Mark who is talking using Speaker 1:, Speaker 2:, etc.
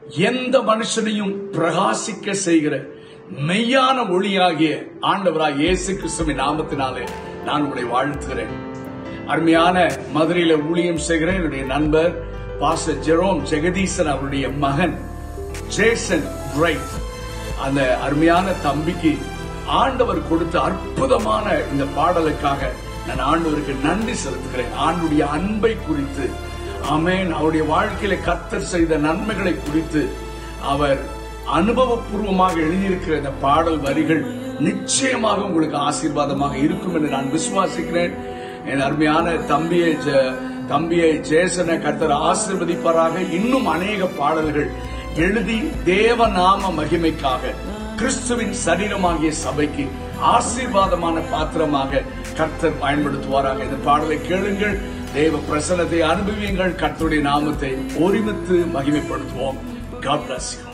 Speaker 1: எந்த மனுஷனையும் பிரகாசிக்க செய்கிற மெய்யான ஒளியாகிய ஆண்டவராய் இயேசு கிறிஸ்துவின் நாமத்தினாலே நான் உங்களை வாழ்த்துகிறேன் அருமையான மதுரையில ஊழியம் செய்கிற என்னுடைய நண்பர் பாஸ்டர் ஜெரோம் ஜெகதீசன் அவருடைய மகன் ஜேசன் பிரைட் அந்த அருமையான தம்பிக்கு ஆண்டவர் கொடுத்த அற்புதமான இந்த பாடலுக்காக நான் ஆண்டவருக்கு நன்றி செலுத்துகிறேன் ஆண்டுடைய அன்பை குறித்து ஆமென் அவருடைய வாழ்க்கையில கத்தர் செய்த நன்மைகளை குறித்து அவர் அனுபவபூர்வமாக எழுதியிருக்கிற இந்த பாடல் வரிகள் நிச்சயமாக உங்களுக்கு ஆசீர்வாதமாக இருக்கும் என்று நான் விசுவாசிக்கிறேன் என் அருமையான தம்பியை ஜெ- தம்பியை ஜேசனை கர்த்தர் ஆசீர்வதிப்பாராக இன்னும் அநேக பாடல்கள் எழுதி தேவ நாம மகிமைக்காக கிறிஸ்துவின் சரீரமாகிய சபைக்கு ஆசீர்வாதமான பாத்திரமாக கர்த்தர் பயன்படுத்துவாராக இந்த பாடலை கேளுங்கள் தேவ பிரசனத்தை அனுபவியுங்கள் கர்த்தருடைய நாமத்தை ஒருமித்து மகிமைப்படுத்துவோம் God bless you.